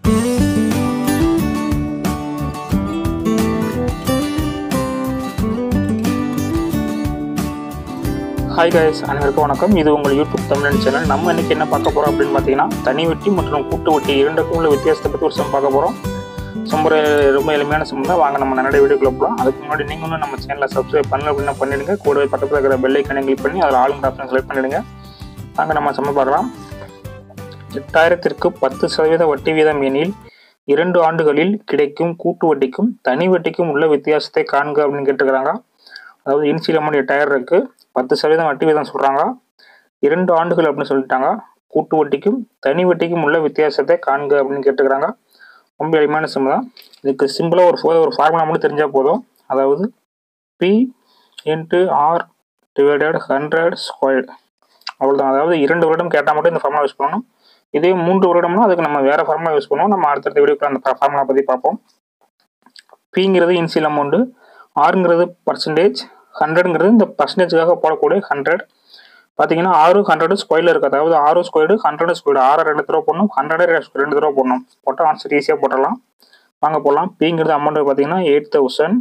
hi guys அனைவருக்கும் வணக்கம் இது உங்கள் யூடியூப் தமிழன் சேனல் நம்ம இன்னைக்கு என்ன பார்க்க போகிறோம் அப்படின்னு பார்த்தீங்கன்னா தனி வெட்டி மற்றும் கூட்டு வெட்டி இரண்டுக்கும் உள்ள வித்தியாசத்தை பற்றி ஒரு சம் பார்க்க போகிறோம் ரொம்ப ரொம்ப எளிமையான சம் தான் வாங்க நம்ம நிறைய வீடியோக்குள்ள போகலாம் அதுக்கு முன்னாடி நீங்களும் நம்ம சேனலை சப்ஸ்கிரைப் பண்ணல அப்படின்னா பண்ணிடுங்க கூடவே பக்கத்தில் இருக்கிற பெல் ஐக்கனை கிளிக் பண்ணி அதில் ஆளுங்க ஆப்ஷன் செலக்ட் பண்ணிடுங்க வாங்க நம்ம சம்ம பார்க்கலாம் எட்டாயிரத்திற்கு பத்து சதவீத வட்டி வீதம் எனில் இரண்டு ஆண்டுகளில் கிடைக்கும் கூட்டு வட்டிக்கும் தனி வட்டிக்கும் உள்ள வித்தியாசத்தை காண்க அப்படின்னு கேட்டுக்கிறாங்க அதாவது இனிஷியல் அமௌண்ட் எட்டாயிரம் இருக்கு பத்து சதவீதம் வட்டி வீதம் சொல்றாங்க இரண்டு ஆண்டுகள் அப்படின்னு சொல்லிட்டாங்க கூட்டு வட்டிக்கும் தனி வட்டிக்கும் உள்ள வித்தியாசத்தை காண்க அப்படின்னு கேட்டுக்கிறாங்க ரொம்ப எளிமையான சிம் தான் இதுக்கு சிம்பிளாக ஒரு ஃபோ ஒரு ஃபார்முலா மட்டும் தெரிஞ்சால் போதும் அதாவது P into R divided hundred squared அவ்வளோதான் அதாவது இரண்டு வருடம் கேட்டால் மட்டும் இந்த ஃபார்முலா யூஸ் பண்ணணும் இதே மூன்று வருடம்னா அதுக்கு நம்ம வேற ஃபார்முலா யூஸ் பண்ணுவோம் நம்ம அடுத்தடுத்த வீடியோக்கு அந்த ஃபார்முலா பற்றி பார்ப்போம் பிங்கிறது இன்சியல் அமௌண்ட்டு ஆறுங்கிறது பர்சன்டேஜ் ஹண்ட்ரட்ங்கிறது இந்த பர்சன்டேஜுக்காக போடக்கூடிய ஹண்ட்ரட் பார்த்தீங்கன்னா ஆறு ஹண்ட்ரடு ஸ்கொயரில் இருக்குது அதாவது ஆறு ஸ்கொயர்டு ஹண்ட்ரட் ஸ்கொயர்டு ஆறு ரெண்டு தடவை போடணும் ஹண்ட்ரட் ரெண்டு தடவை போடணும் போட்டால் ஆன்சர் ஈஸியாக போட்டுடலாம் வாங்க போடலாம் பிங்கிறது அமௌண்ட் பார்த்தீங்கன்னா எயிட் தௌசண்ட்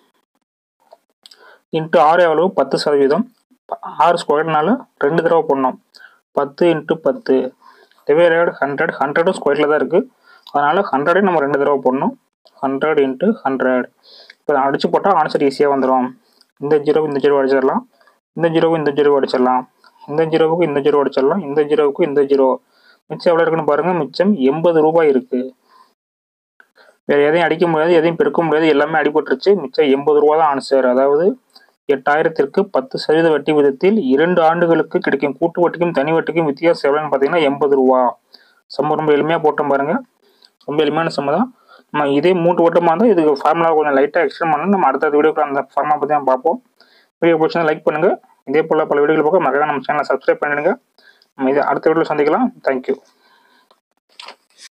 இன்ட்டு ஆறு எவ்வளவு பத்து சதவீதம் ஆறு ஸ்கொயர்னால ரெண்டு தடவை போடணும் பத்து இன்ட்டு பத்து டிவைடட் ஹண்ட்ரட் ஹண்ட்ரடும் ஸ்கொயரில் தான் இருக்குது அதனால் ஹண்ட்ரடே நம்ம ரெண்டு தடவை போடணும் ஹண்ட்ரட் இன்ட்டு ஹண்ட்ரட் இப்போ அடிச்சு போட்டால் ஆன்சர் ஈஸியாக வந்துடும் இந்த ஜீரோ இந்த ஜீரோ அடிச்சிடலாம் இந்த ஜீரோவுக்கு இந்த ஜீரோ அடிச்சிடலாம் இந்த ஜீரோவுக்கு இந்த ஜீரோ அடிச்சிடலாம் இந்த ஜீரோவுக்கு இந்த ஜீரோ மிச்சம் எவ்வளோ இருக்குன்னு பாருங்க மிச்சம் எண்பது ரூபாய் இருக்கு வேற எதையும் அடிக்க முடியாது எதையும் பெருக்க முடியாது எல்லாமே அடிபட்டுருச்சு மிச்சம் எண்பது ரூபா தான் ஆன்சர் அதாவது எட்டாயிரத்திற்கு பத்து சதவீத வட்டி விதத்தில் இரண்டு ஆண்டுகளுக்கு கிடைக்கும் கூட்டு வட்டிக்கும் தனி வட்டிக்கும் வித்தியாசம் எவ்வளோன்னு பார்த்தீங்கன்னா எண்பது ரூபா சம்ம ரொம்ப எளிமையாக போட்டோம் பாருங்க ரொம்ப எளிமையான சம்ம தான் நம்ம இதே மூன்று வட்டமாக இருந்தால் இதுக்கு ஃபார்முலா கொஞ்சம் லைட்டாக எக்ஸ்டெண்ட் பண்ணணும் நம்ம அடுத்த வீடியோக்கு அந்த ஃபார்முலா பற்றி தான் பார்ப்போம் வீடியோ பிடிச்சா லைக் பண்ணுங்கள் இதே போல் பல வீடியோகள் பார்க்க மறக்காம நம்ம சேனலை சப்ஸ்கிரைப் பண்ணிடுங்க நம்ம இது அடுத்த வீடியோவில் சந்திக்கலாம் தேங்க்யூ